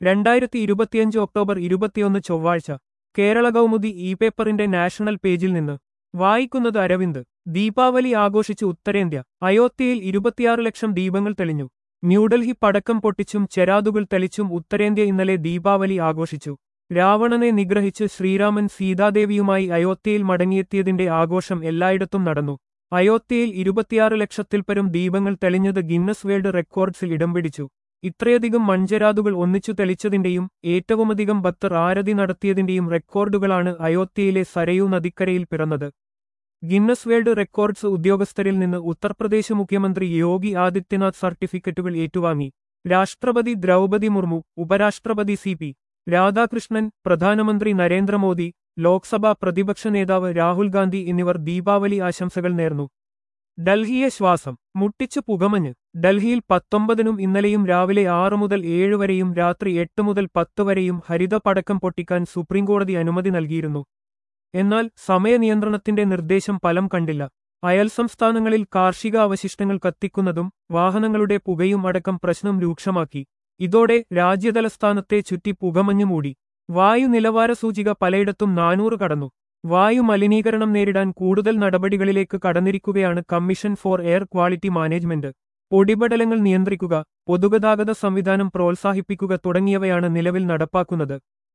രണ്ടായിരത്തി ഇരുപത്തിയഞ്ച് ഒക്ടോബർ ഇരുപത്തിയൊന്ന് ചൊവ്വാഴ്ച കേരള കൗമുദി ഇ പേപ്പറിന്റെ നാഷണൽ പേജിൽ നിന്ന് വായിക്കുന്നത് അരവിന്ദ് ദീപാവലി ആഘോഷിച്ച് ഉത്തരേന്ത്യ അയോധ്യയിൽ ഇരുപത്തിയാറ് ലക്ഷം ദീപങ്ങൾ തെളിഞ്ഞു ന്യൂഡൽഹി പടക്കം പൊട്ടിച്ചും ചെരാതുകൾ തെളിച്ചും ഉത്തരേന്ത്യ ഇന്നലെ ദീപാവലി ആഘോഷിച്ചു രാവണനെ നിഗ്രഹിച്ച് ശ്രീരാമൻ സീതാദേവിയുമായി അയോധ്യയിൽ മടങ്ങിയെത്തിയതിന്റെ ആഘോഷം എല്ലായിടത്തും നടന്നു അയോധ്യയിൽ ഇരുപത്തിയാറ് ലക്ഷത്തിൽപ്പരം ദീപങ്ങൾ തെളിഞ്ഞത് ഗിന്നസ് വേൾഡ് റെക്കോർഡ്സിൽ ഇടം പിടിച്ചു ഇത്രയധികം മൺചെരാതുകൾ ഒന്നിച്ചു തെളിച്ചതിന്റെയും ഏറ്റവുമധികം ഭക്തർ ആരതി നടത്തിയതിന്റെയും റെക്കോർഡുകളാണ് അയോധ്യയിലെ സരയൂ നദിക്കരയിൽ പിറന്നത് ഗിന്നസ് വേൾഡ് റെക്കോർഡ്സ് ഉദ്യോഗസ്ഥരിൽ നിന്ന് ഉത്തർപ്രദേശ് മുഖ്യമന്ത്രി യോഗി ആദിത്യനാഥ് സർട്ടിഫിക്കറ്റുകൾ ഏറ്റുവാങ്ങി രാഷ്ട്രപതി ദ്രൗപതി മുർമു ഉപരാഷ്ട്രപതി സി പി രാധാകൃഷ്ണൻ പ്രധാനമന്ത്രി നരേന്ദ്രമോദി ലോക്സഭാ പ്രതിപക്ഷ നേതാവ് രാഹുൽ ഗാന്ധി എന്നിവർ ദീപാവലി ആശംസകൾ നേർന്നു ഡൽഹിയെ ശ്വാസം മുട്ടിച്ചു പുകമഞ്ഞ് ഡൽഹിയിൽ പത്തൊമ്പതിനും ഇന്നലെയും രാവിലെ ആറ് മുതൽ ഏഴ് വരെയും രാത്രി എട്ട് മുതൽ പത്ത് വരെയും ഹരിത പടക്കം പൊട്ടിക്കാൻ സുപ്രീംകോടതി അനുമതി നൽകിയിരുന്നു എന്നാൽ സമയനിയന്ത്രണത്തിന്റെ നിർദ്ദേശം ഫലം കണ്ടില്ല അയൽ സംസ്ഥാനങ്ങളിൽ കാർഷിക അവശിഷ്ടങ്ങൾ കത്തിക്കുന്നതും വാഹനങ്ങളുടെ പുകയും അടക്കം പ്രശ്നം രൂക്ഷമാക്കി ഇതോടെ രാജ്യതലസ്ഥാനത്തെ ചുറ്റി പുകമഞ്ഞു മൂടി വായു നിലവാര സൂചിക പലയിടത്തും നാനൂറ് കടന്നു വായു മലിനീകരണം നേരിടാൻ കൂടുതൽ നടപടികളിലേക്ക് കടന്നിരിക്കുകയാണ് commission for air quality management പൊടിപടലങ്ങൾ നിയന്ത്രിക്കുക പൊതുഗതാഗത സംവിധാനം പ്രോത്സാഹിപ്പിക്കുക തുടങ്ങിയവയാണ് നിലവിൽ നടപ്പാക്കുന്നത്